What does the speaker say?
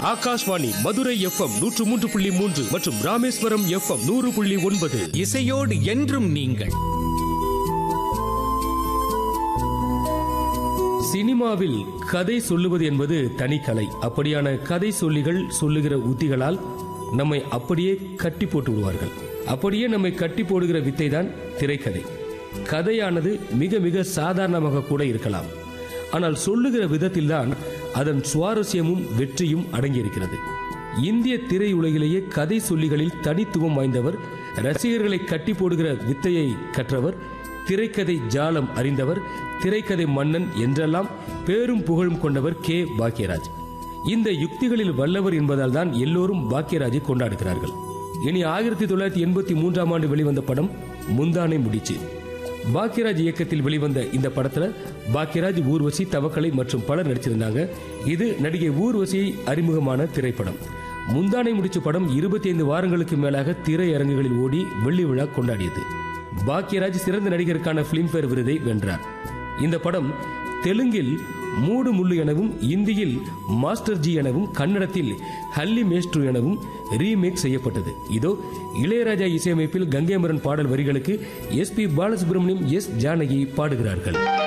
Akashvani Madurai FM நூற்று மூன்று புள்ளி மூன்று மற்றும் ராமேஸ்வரம் எஃப்எம் நூறு புள்ளி ஒன்பது இசையோடு என்றும் நீங்கள் சினிமாவில் கதை சொல்லுவது என்பது தனிக்கலை அப்படியான கதை சொல்லிகள் சொல்லுகிற உத்திகளால் நம்மை அப்படியே கட்டி போட்டு விடுவார்கள் அப்படியே நம்மை கட்டி போடுகிற வித்தை தான் திரைக்கதை கதையானது மிக மிக சாதாரணமாக கூட இருக்கலாம் ஆனால் சொல்லுகிற விதத்தில்தான் அதன் சுவாரஸ்யமும் வெற்றியும் அடங்கியிருக்கிறது இந்திய திரையுலகிலேயே கதை சொல்லிகளில் தனித்துவம் வாய்ந்தவர் ரசிகர்களை கட்டி போடுகிற வித்தையை கற்றவர் திரைக்கதை ஜாலம் அறிந்தவர் திரைக்கதை மன்னன் என்றெல்லாம் பேரும் புகழும் கொண்டவர் கே பாக்யராஜ் இந்த யுக்திகளில் வல்லவர் என்பதால் தான் எல்லோரும் பாக்யராஜை கொண்டாடுகிறார்கள் இனி ஆயிரத்தி தொள்ளாயிரத்தி எண்பத்தி மூன்றாம் ஆண்டு வெளிவந்த படம் முந்தானை முடிச்சு பாக்யராஜ் இயக்கத்தில் வெளிவந்த இந்த படத்துல பாக்யராஜ் ஊர்வசி தவக்கலை மற்றும் பலர் நடிச்சிருந்தாங்க இது நடிகை ஊர்வசியை அறிமுகமான திரைப்படம் முந்தானை முடிச்ச படம் இருபத்தி ஐந்து வாரங்களுக்கு மேலாக திரையரங்குகளில் ஓடி வெள்ளி விழா கொண்டாடியது பாக்யராஜ் சிறந்த நடிகருக்கான பிலிம்பேர் விருதை வென்றார் இந்த படம் தெலுங்கில் மூடு முள்ளு எனவும் இந்தியில் மாஸ்டர் ஜி எனவும் கன்னடத்தில் ஹல்லி மேஸ்ட்ரு எனவும் ரீமேக் செய்யப்பட்டது இதோ இளையராஜா இசையமைப்பில் கங்கைமரன் பாடல் வரிகளுக்கு S P Balasubramaniam S Janaki பாடுகிறார்கள்